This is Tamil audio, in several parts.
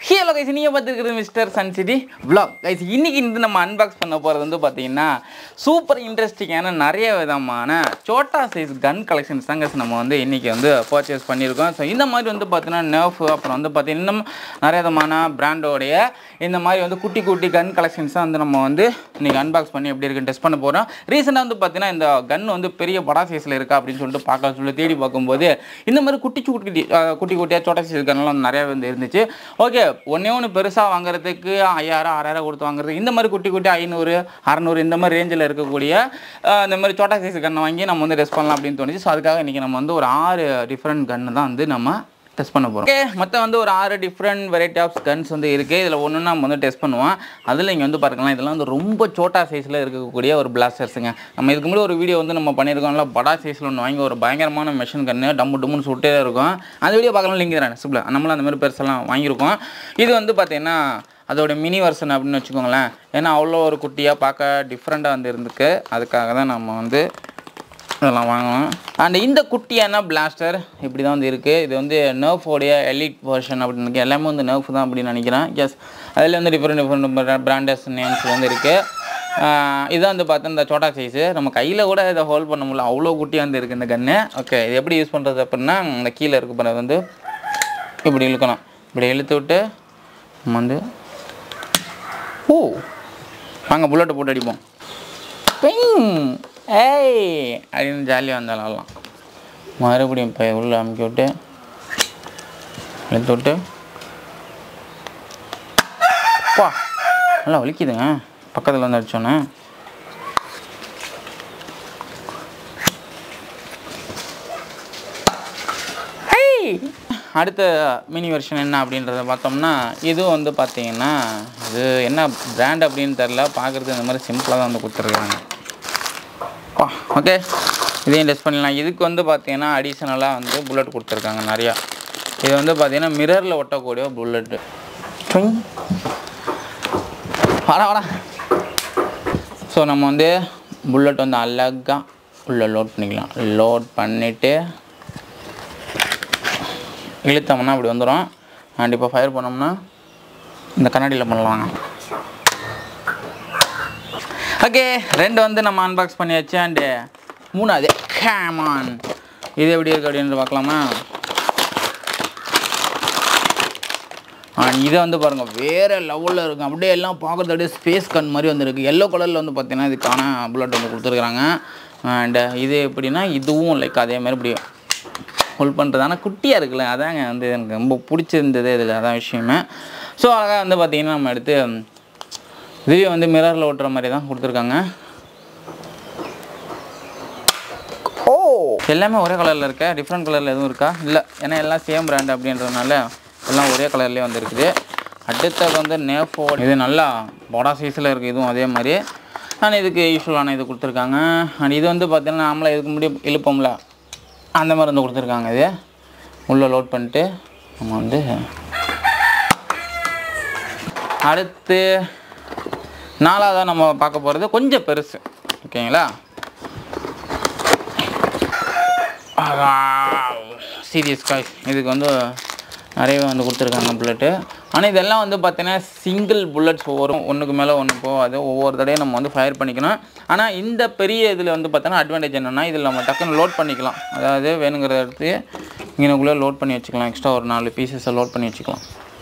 ஹலோ கைஸ் நீங்கள் பார்த்துருக்குறது mister sun city vlog guys இன்னைக்கு வந்து நம்ம அன்பாக்ஸ் பண்ண போகிறது வந்து பார்த்தீங்கன்னா சூப்பர் இன்ட்ரெஸ்டிங்கான நிறைய விதமான சோட்டா சைஸ் கன் கலெக்ஷன்ஸ் தாங்க நம்ம வந்து இன்னைக்கு வந்து பர்ச்சேஸ் பண்ணியிருக்கோம் ஸோ இந்த மாதிரி வந்து பார்த்தீங்கன்னா நர்ஃப் அப்புறம் வந்து பார்த்தீங்கன்னா இன்னும் நிறைய விதமான பிராண்டோடைய இந்த மாதிரி வந்து குட்டி குட்டி கன் கலெக்ஷன்ஸ் தான் வந்து நம்ம வந்து இன்னைக்கு அன்பாக்ஸ் பண்ணி எப்படி இருக்குன்னு டெஸ்ட் பண்ண போகிறோம் ரீசெண்டாக வந்து பார்த்தீங்கன்னா இந்த கன் வந்து பெரிய படா சைஸில் இருக்கா அப்படின்னு சொல்லிட்டு பார்க்க சொல்லி தேடி பார்க்கும்போது இந்த மாதிரி குட்டி குட்டி அஹ், குட்டி குட்டியாக சோட்டா சைஸ் கன்லாம் நிறைய வந்து இருந்துச்சு ஓகே ஒன்றே ஒன்று பெருசாக வாங்குறதுக்கு ஐயாயிரம் ஆறாயிரம் கொடுத்து வாங்குறது இந்த மாதிரி குட்டி குட்டி ஐநூறு அறநூறு இந்த மாதிரி ரேஞ்சில் இருக்கக்கூடிய அஹ், இந்த மாதிரி சோட்டா சைஸ் கன்னை வாங்கி நம்ம வந்து டெஸ்ட் பண்ணலாம் அப்படின்னு தோணுச்சு ஸோ அதுக்காக இன்றைக்கி நம்ம வந்து ஒரு ஆறு டிஃப்ரெண்ட் கன்று தான் வந்து நம்ம டெஸ்ட் பண்ண போகிறோம் ஓகே மொத்தம் வந்து ஒரு ஆறு டிஃப்ரெண்ட் வெரைட்டி ஆஃப் கன்ஸ் வந்து இருக்குது இதில் ஒன்று நம்ம வந்து டெஸ்ட் பண்ணுவோம் அதில் இங்கே வந்து பார்க்கலாம் இதெல்லாம் வந்து ரொம்ப சோட்டா சைஸில் இருக்கக்கூடிய ஒரு பிளாஸ்டர்ஸுங்க நம்ம இதுக்கு முன்னாடி ஒரு வீடியோ வந்து நம்ம பண்ணியிருக்கோம்ல படா சைஸில் ஒன்று வாங்கி ஒரு பயங்கரமான மெஷின் கன்று டம்மு டம்முன்னு சுட்டே இருக்கும் அந்த வீடியோ பார்க்கலாம் லிங்க் தரேன் சிம்பிள் நம்மளும் அந்த மாதிரி பெருசெல்லாம் வாங்கியிருக்கோம் இது வந்து பார்த்தீங்கன்னா அதோட மினி வெர்ஷன் அப்படின்னு வச்சுக்கோங்களேன் ஏன்னா அவ்வளோ ஒரு குட்டியாக பார்க்க டிஃப்ரெண்ட்டாக வந்து இருந்துக்கு அதுக்காக தான் நம்ம வந்து இதெல்லாம் வாங்கணும் அண்ட் இந்த குட்டியான பிளாஸ்டர் இப்படி தான் வந்து இருக்குது இது வந்து நர்ஃபோடைய எலிட் வெர்ஷன் அப்படின்னு இருக்கு எல்லாமே வந்து நர்ஃப் தான் அப்படின்னு நினைக்கிறேன் எஸ் அதில் வந்து டிஃப்ரெண்ட் டிஃப்ரெண்ட் பிராண்டஸ் நேம்ஸ் வந்து இருக்குது இதான் வந்து பார்த்தா இந்த சோட்டா சைஸு நம்ம கையில் கூட இதை ஹோல்ட் பண்ண முடியல அவ்வளோ குட்டியாக வந்து இருக்குது இந்த கன்று ஓகே இது எப்படி யூஸ் பண்ணுறது அப்படின்னா இந்த கீழே இருக்க போகிறது வந்து இப்படி இழுக்கணும் இப்படி இழுத்து விட்டு நம்ம வந்து ஓ வாங்க புல்லட்டை போட்டு அடிப்போம் பிங் ஏய் அப்படின்னு ஜாலியாக வந்தாலும் மறுபடியும் இப்போ உள்ளே அமுக்கி விட்டு எடுத்து விட்டு பா நல்லா வலிக்குதுங்க பக்கத்தில் வந்து அடிச்சோன்னே அடுத்த மினி வெர்ஷன் என்ன அப்படின்றத பார்த்தோம்னா இதுவும் வந்து பார்த்தீங்கன்னா இது என்ன பிராண்ட் அப்படின்னு தெரில பார்க்குறது இந்த மாதிரி சிம்பிளாக தான் வந்து கொடுத்துருக்காங்க ஓகே இதையும் டெஸ்ட் பண்ணிடலாம் இதுக்கு வந்து பார்த்தீங்கன்னா அடிஷ்னலாக வந்து புல்லட் கொடுத்துருக்காங்க நிறையா இது வந்து பார்த்தீங்கன்னா மிரரில் ஒட்டக்கூடிய புல்லட்டு வாடா வாடா ஸோ நம்ம வந்து புல்லட் வந்து அழகாக உள்ளே லோட் பண்ணிக்கலாம் லோட் பண்ணிவிட்டு இழுத்தோம்னா அப்படி வந்துடும் அண்ட் இப்போ ஃபயர் பண்ணோம்னா இந்த கண்ணாடியில் பண்ணலாங்க ஓகே ரெண்டு வந்து நம்ம அன்பாக்ஸ் பண்ணியாச்சு அண்டு மூணாவது கேமான் இது எப்படி இருக்குது அப்படின்னு பார்க்கலாமா இதை வந்து பாருங்கள் வேறு லெவலில் இருக்கும் அப்படியே எல்லாம் பார்க்குறது அப்படியே ஸ்பேஸ் கன் மாதிரி வந்துருக்கு எல்லோ கலரில் வந்து பார்த்தீங்கன்னா இதுக்கான புல்லட் வந்து கொடுத்துருக்குறாங்க அண்டு இது எப்படின்னா இதுவும் லைக் அதே மாதிரி இப்படி ஹோல்ட் பண்ணுறது ஆனால் குட்டியாக இருக்குல்ல அதாங்க வந்து எனக்கு ரொம்ப பிடிச்சிருந்தது இதில் அதான் விஷயமே ஸோ அழகாக வந்து பார்த்திங்கன்னா நம்ம எடுத்து இதுவே வந்து மிரரில் ஓட்டுற மாதிரி தான் கொடுத்துருக்காங்க ஓ எல்லாமே ஒரே கலரில் இருக்கா டிஃப்ரெண்ட் கலரில் எதுவும் இருக்கா இல்லை ஏன்னா எல்லாம் சேம் பிராண்ட் அப்படின்றதுனால எல்லாம் ஒரே கலர்லேயே வந்து இருக்குது அடுத்தது வந்து நேஃபோ இது நல்லா பொடா சைஸில் இருக்குது இதுவும் அதே மாதிரி ஆனால் இதுக்கு யூஸ்வலான இது கொடுத்துருக்காங்க அண்ட் இது வந்து பார்த்தீங்கன்னா நாமளாக இதுக்கு முன்னாடி இழுப்போம்ல அந்த மாதிரி வந்து கொடுத்துருக்காங்க இது உள்ளே லோட் பண்ணிட்டு நம்ம வந்து அடுத்து நாலாவதாக நம்ம பார்க்க போகிறது கொஞ்சம் பெருசு ஓகேங்களா சீரியஸ் காய் இதுக்கு வந்து நிறையவே வந்து கொடுத்துருக்காங்க புல்லட்டு ஆனால் இதெல்லாம் வந்து பார்த்தீங்கன்னா சிங்கிள் புல்லட்ஸ் ஒவ்வொரு ஒன்றுக்கு மேலே ஒன்று போகாது ஒவ்வொரு தடையும் நம்ம வந்து ஃபயர் பண்ணிக்கணும் ஆனால் இந்த பெரிய இதில் வந்து பார்த்தோன்னா அட்வான்டேஜ் என்னென்னா இதில் நம்ம டக்குன்னு லோட் பண்ணிக்கலாம் அதாவது வேணுங்கிறத எடுத்து இங்கனக்குள்ளே லோட் பண்ணி வச்சுக்கலாம் எக்ஸ்ட்ரா ஒரு நாலு பீசஸை லோட் பண்ணி வச்சுக்கலாம்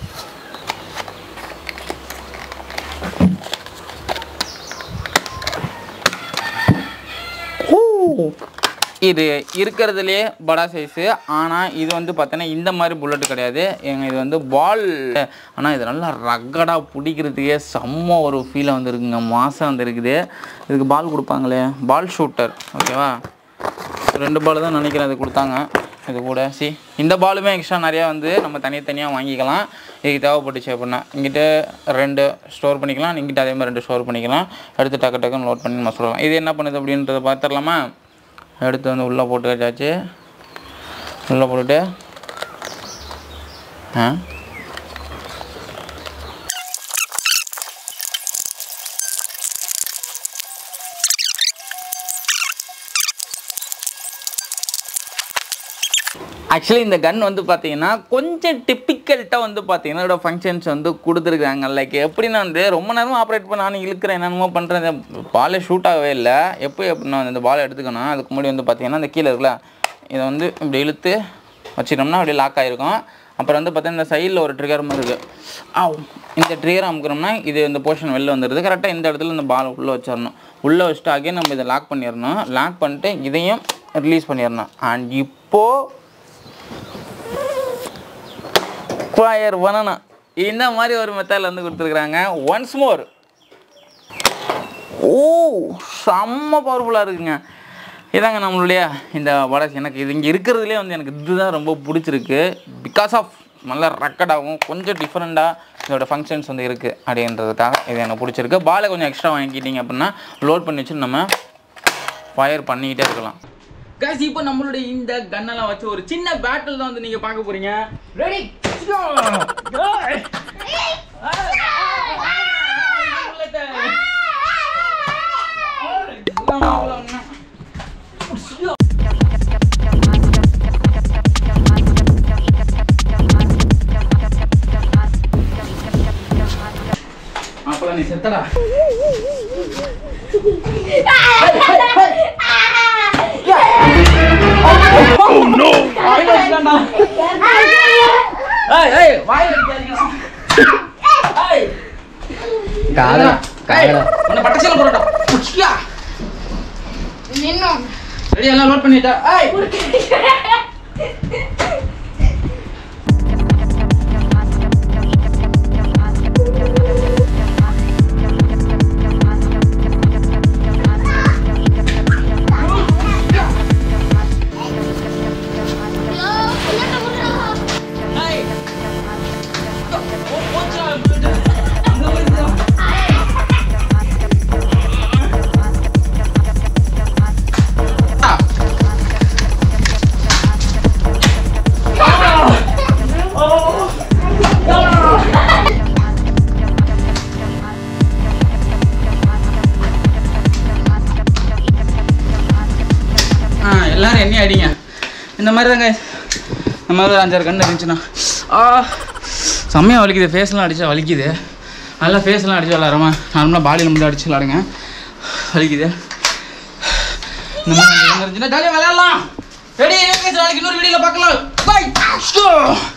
இது இருக்கிறதுலே படா சைஸு ஆனால் இது வந்து பார்த்தோன்னா இந்த மாதிரி புல்லட் கிடையாது எங்க இது வந்து பால் ஆனால் இது நல்லா ரக்கடாக பிடிக்கிறதுக்கே செம்ம ஒரு ஃபீலாக வந்துருக்குங்க மாதம் வந்து இருக்குது இதுக்கு பால் கொடுப்பாங்களே பால் ஷூட்டர் ஓகேவா ரெண்டு பால் தான் நினைக்கிறேன் அது கொடுத்தாங்க இது கூட சி இந்த பாலுமே எக்ஸ்ட்ரா நிறையா வந்து நம்ம தனித்தனியாக வாங்கிக்கலாம் இதுக்கு தேவைப்பட்டுச்சு அப்படின்னா இங்கிட்ட ரெண்டு ஸ்டோர் பண்ணிக்கலாம் இங்கிட்ட அதே மாதிரி ரெண்டு ஸ்டோர் பண்ணிக்கலாம் எடுத்து டக்கு டக்குன்னு லோட் பண்ணி நம்ம சொல்லலாம் இது என்ன பண்ணுது அப்படின்றத பார்த்துடலாமா எடுத்து வந்து உள்ளே போட்டு வச்சாச்சு உள்ளே போட்டுட்டு ஆ ஆக்சுவலி இந்த கன் வந்து பார்த்தீங்கன்னா கொஞ்சம் டிப்பிக்கல்ட்டாக வந்து பார்த்தீங்கன்னா இதோட ஃபங்க்ஷன்ஸ் வந்து கொடுத்துருக்காங்க லைக் எப்படின்னா வந்து ரொம்ப நேரமாக ஆப்ரேட் பண்ண நானும் இழுக்கிறேன் என்னென்னமோ பண்ணுறேன் பாலே ஷூட் ஆகவே இல்லை எப்போ எப்படின்னா இந்த பால் எடுத்துக்கணும் அதுக்கு முன்னாடி வந்து பார்த்தீங்கன்னா இந்த கீழே இருக்குல்ல இதை வந்து இப்படி இழுத்து வச்சிட்டோம்னா அப்படியே லாக் ஆகிருக்கும் அப்புறம் வந்து பார்த்தீங்கன்னா இந்த சைடில் ஒரு ட்ரிகர் மாதிரி இருக்குது ஆ இந்த ட்ரிகர் அமுக்கிறோம்னா இது இந்த போர்ஷன் வெளில வந்துடுது கரெக்டாக இந்த இடத்துல இந்த பால் உள்ளே வச்சிடணும் உள்ளே வச்சுட்டு அகைன் நம்ம இதை லாக் பண்ணிடணும் லாக் பண்ணிட்டு இதையும் ரிலீஸ் பண்ணிடணும் அண்ட் இப்போது ஃபயர் பண்ணணும் இந்த மாதிரி ஒரு மெத்தடில் வந்து கொடுத்துருக்குறாங்க ஒன்ஸ் மோர் ஓ செம்ம பவர்ஃபுல்லாக இருக்குங்க இதாங்க நம்மளுடைய இந்த வடை எனக்கு இது இங்கே இருக்கிறதுலே வந்து எனக்கு இதுதான் ரொம்ப பிடிச்சிருக்கு பிகாஸ் ஆஃப் நல்லா ரெக்கடாகவும் கொஞ்சம் டிஃப்ரெண்ட்டாக இதோட ஃபங்க்ஷன்ஸ் வந்து இருக்குது அப்படின்றதுக்காக இது எனக்கு பிடிச்சிருக்கு பாலை கொஞ்சம் எக்ஸ்ட்ரா வாங்கிக்கிட்டீங்க அப்படின்னா லோட் பண்ணி வச்சு நம்ம ஃபயர் பண்ணிக்கிட்டே இருக்கலாம் கைஸ் இப்போ நம்மளுடைய இந்த கன்னெல்லாம் வச்சு ஒரு சின்ன பேட்டில் தான் வந்து நீங்க பார்க்க போறீங்க ரெடி அப்பலாம் நீ செத்தடா ஏய் ஏய் வாய் அடிக்காதீங்க ஏய் காதல காதல உன்னை பட்டச்சல போறடா புடிச்சியா நின்னு ரெடி எல்லாம் லோட் பண்ணிட்டா ஏய் ஏய் போச்சா அங்க வருதா ஆ எல்லாரும் எண்ணெய் அடிங்க இந்த மாதிரி தாங்க இந்த மாதிரி ஒரு அஞ்சாறு கண்டு இருந்துச்சுன்னா ஆ செம்மையாக வலிக்குது ஃபேஸ்லாம் அடித்தா வலிக்குது நல்லா ஃபேஸ்லாம் அடிச்சு விளாட்றமா நார்மலாக பாடியில் மட்டும் அடிச்சு விளாடுங்க வலிக்குது இந்த மாதிரி அஞ்சு கண்டு இருந்துச்சுன்னா ஜாலியாக விளையாடலாம் ரெடி நாளைக்கு இன்னொரு வீடியோவில் பார்க்கலாம் பாய்